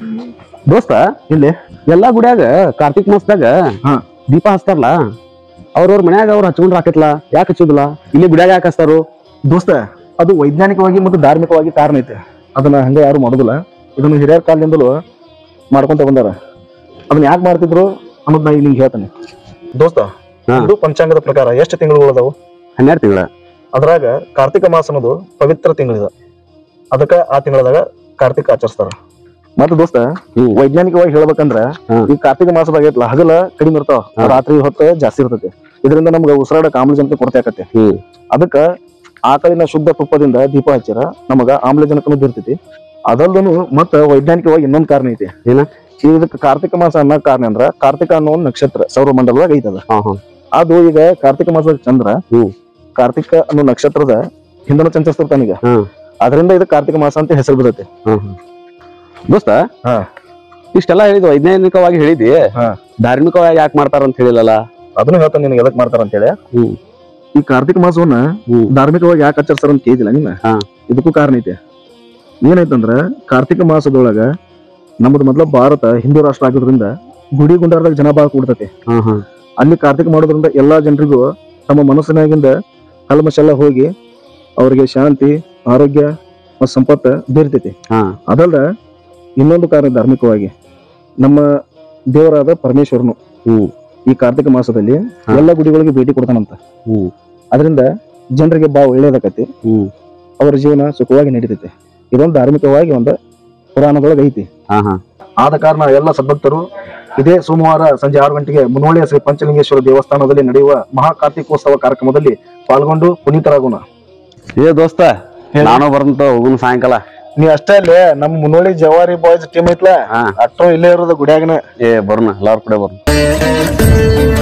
ದೋಸ್ತ ಇಲ್ಲಿ ಎಲ್ಲಾ ಗುಡಿಯಾಗ ಕಾರ್ತಿಕ್ ಮಾಸದಾಗ ಹಾ. ದೀಪ ಹಚ್ತಾರಲ್ಲ ಅವ್ರವ್ರ ಮನ್ಯಾಗ ಅವ್ರು ಹಚ್ಕೊಂಡ್ರ ಹಾಕತ್ಲ ಯಾಕೆ ಹಚ್ಚುದಿಲ್ಲ ಇಲ್ಲಿ ಗುಡಿಯಾಗ ಯಾಕೆ ಹಚ್ತಾರು ದೋಸ್ತ ಅದು ವೈಜ್ಞಾನಿಕವಾಗಿ ಮತ್ತು ಧಾರ್ಮಿಕವಾಗಿ ಕಾರಣ ಐತೆ ಅದನ್ನ ಹಂಗೆ ಯಾರು ಮಾಡೋದಿಲ್ಲ ಇದನ್ನು ಹಿರಿಯರ ಕಾಲದಿಂದಲೂ ಮಾಡ್ಕೊಂತ ಬಂದಾರ ಅದನ್ನ ಯಾಕೆ ಮಾಡ್ತಿದ್ರು ಅನ್ನೋದ್ ನಾ ಈಗ ನಿಂಗೆ ಹೇಳ್ತಾನೆ ದೋಸ್ತ ಹಾ. ಇದು ಪಂಚಾಂಗದ ಪ್ರಕಾರ ಎಷ್ಟು ತಿಂಗಳು ಅದಾವು ಹನ್ನೆರಡು ತಿಂಗಳ ಅದ್ರಾಗ ಕಾರ್ತಿಕ ಮಾಸ ಅನ್ನೋದು ಪವಿತ್ರ ತಿಂಗಳಿದ ಅದಕ್ಕ ಆ ತಿಂಗಳದಾಗ ಕಾರ್ತಿಕ ಆಚರಿಸ್ತಾರ ಮತ್ತೆ ದೋಸ್ತ ಹ್ಮ್. ವೈಜ್ಞಾನಿಕವಾಗಿ ಹೇಳ್ಬೇಕಂದ್ರ ಹಾ. ಈ ಕಾರ್ತಿಕ ಮಾಸದಾಗ ಐತ್ಲ ಹಗಲ ಕಡಿಮೆ ಇರ್ತಾವ ಹಾ. ರಾತ್ರಿ ಹೊತ್ತು ಜಾಸ್ತಿ ಇರ್ತೈತಿ ಇದರಿಂದ ನಮ್ಗೆ ಉಸಿರಾಡಕ್ ಆಮ್ಲಜನಕ ಕೊರತೆ ಆಕತ್ತೆ ಹ್ಮ್ ಅದಕ್ಕ ಆಕಳಿನ ಶುದ್ಧ ತುಪ್ಪದಿಂದ ದೀಪ ಹಚ್ಚಿರ ನಮಗ ಆಮ್ಲಜನಕನು ಬೀರ್ತೈತಿ ಅದಲ್ದನು ಮತ್ತ ವೈಜ್ಞಾನಿಕವಾಗಿ ಇನ್ನೊಂದ್ ಕಾರಣ ಐತಿ ಏನ? ಇದಕ್ಕೆ ಕಾರ್ತಿಕ ಮಾಸ ಅನ್ನೋ ಕಾರಣ ಅಂದ್ರ ಕಾರ್ತಿಕ ಅನ್ನೋ ಒಂದ್ ನಕ್ಷತ್ರ ಸೌರ ಮಂಡಲದಾಗ ಐತದ ಹಾ ಹಾ ಅದು ಈಗ ಕಾರ್ತಿಕ ಮಾಸದ ಚಂದ್ರ ಹ್ಮ್. ಕಾರ್ತಿಕ ಅನ್ನೋ ನಕ್ಷತ್ರದ ಹಿಂದನ ಚಂಚರಿಸ್ತಿರ್ತಾನೀಗ ಹ್ಮ್. ಅದರಿಂದ ಇದು ಕಾರ್ತಿಕ ಮಾಸ ಅಂತ ಹೆಸರು ಬಿದ್ದೈತಿ ಹಾ ಹಾ ದೋಸ್ತ ಹಾ. ಇಷ್ಟೆಲ್ಲ ಹೇಳಿದ್ ವೈಜ್ಞಾನಿಕವಾಗಿ ಹೇಳಿದಿ ಹಾ. ಧಾರ್ಮಿಕವಾಗಿ ಯಾಕೆ ಮಾಡ್ತಾರ ಅಂತ ಹೇಳಿಲ್ಲಲ್ಲ ಅದನ್ನು ಹೇಳ್ತಾನೆ ನಿನಗೆ ಎದಕ್ ಮಾಡ್ತಾರ ಅಂತ ಹೇಳಿ ಹ್ಮ್. ಈ ಕಾರ್ತಿಕ ಮಾಸವನ್ನ ಹ್ಮ್. ಧಾರ್ಮಿಕವಾಗಿ ಯಾಕೆ ಆಚರಿಸ್ತಾರ ಅಂತ ಕೇಳಿದಿಲ್ಲ ನೀನ ಹಾ. ಇದಕ್ಕೂ ಕಾರಣ ಐತೆ ಏನೈತಂದ್ರ ಕಾರ್ತಿಕ ಮಾಸದೊಳಗ ನಮ್ಮದು ಮೊದ್ಲ ಭಾರತ ಹಿಂದೂ ರಾಷ್ಟ್ರ ಆಗಿರೋದ್ರಿಂದ ಗುಡಿ ಗುಂಡಾರದಾಗ ಜನ ಬಾಳ ಕೂಡ್ತೈತಿ ಹಾ ಹಾ ಅಲ್ಲಿ ಕಾರ್ತಿಕ ಮಾಡೋದ್ರಿಂದ ಎಲ್ಲಾ ಜನರಿಗೂ ತಮ್ಮ ಮನಸ್ಸಿನಾಗಿಂದ ಕಲ್ಮಶ ಎಲ್ಲ ಹೋಗಿ ಅವರಿಗೆ ಶಾಂತಿ ಆರೋಗ್ಯ ಮತ್ತು ಸಂಪತ್ತ ಬೀರ್ತೈತಿ ಹಾ ಅದಲ್ದ ಇನ್ನೊಂದು ಕಾರಣ ಧಾರ್ಮಿಕವಾಗಿ ನಮ್ಮ ದೇವರಾದ ಪರಮೇಶ್ವರನು ಹ್ಮ್. ಈ ಕಾರ್ತಿಕ ಮಾಸದಲ್ಲಿ ಹಾ. ಎಲ್ಲ ಗುಡಿಗಳಿಗೆ ಭೇಟಿ ಕೊಡ್ತಾನಂತ ಹ್ಮ್ ಅದರಿಂದ ಜನರಿಗೆ ಬಾ ಒಳ್ಳೇದಾಕತಿ ಹ್ಮ್ ಅವರ ಜೀವನ ಸುಖವಾಗಿ ನಡೀತೈತಿ ಇದೊಂದು ಧಾರ್ಮಿಕವಾಗಿ ಒಂದು ಪುರಾಣದೊಳಗೆ ಐತಿ ಹಾ ಹಾ ಆದ ಕಾರಣ ಎಲ್ಲ ಸದ್ಭಕ್ತರು ಇದೇ ಸೋಮವಾರ ಸಂಜೆ ಆರು ಗಂಟೆಗೆ ಮುನ್ನೋಳಿಯ ಶ್ರೀ ಪಂಚಲಿಂಗೇಶ್ವರ ದೇವಸ್ಥಾನದಲ್ಲಿ ನಡೆಯುವ ಮಹಾ ಕಾರ್ತಿಕೋತ್ಸವ ಕಾರ್ಯಕ್ರಮದಲ್ಲಿ ಪಾಲ್ಗೊಂಡು ಪುನೀತರಾಗೋಣ ಏ ದೋಸ್ತ ನಾನು ಬರಂತ ಹೋಗುನ್ ಸಾಯಂಕಾಲ ನೀ ಅಷ್ಟೇ ಅಲ್ಲೇ ನಮ್ಮ ಮುನ್ನೋಳಿ ಜವಾರಿ ಬಾಯ್ಸ್ ಟೀಮ್ ಐತ್ಲ ಹಾ ಅಟ್ರು ಇಲ್ಲೇ ಇರೋದು ಗುಡಿಯಾಗನ ಏ ಬರ್ನ ಎಲ್ಲಾರು ಕೂಡ ಬರ್ನ